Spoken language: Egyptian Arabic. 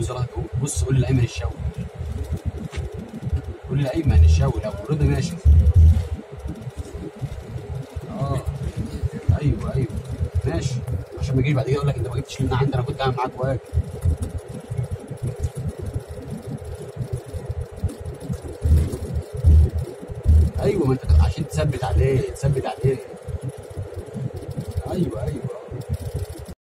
بص بص قول لايمن الشاوي قول لايمن الشاوي لو رضا ماشي اه ايوه ايوه ماشي عشان ما يجيش بعد كده يقول لك انت ما جبتش لنا عندي انا كنت عامل معاك واجب ايوه ما انت عشان تثبت عليه تثبت عليه ايوه ايوه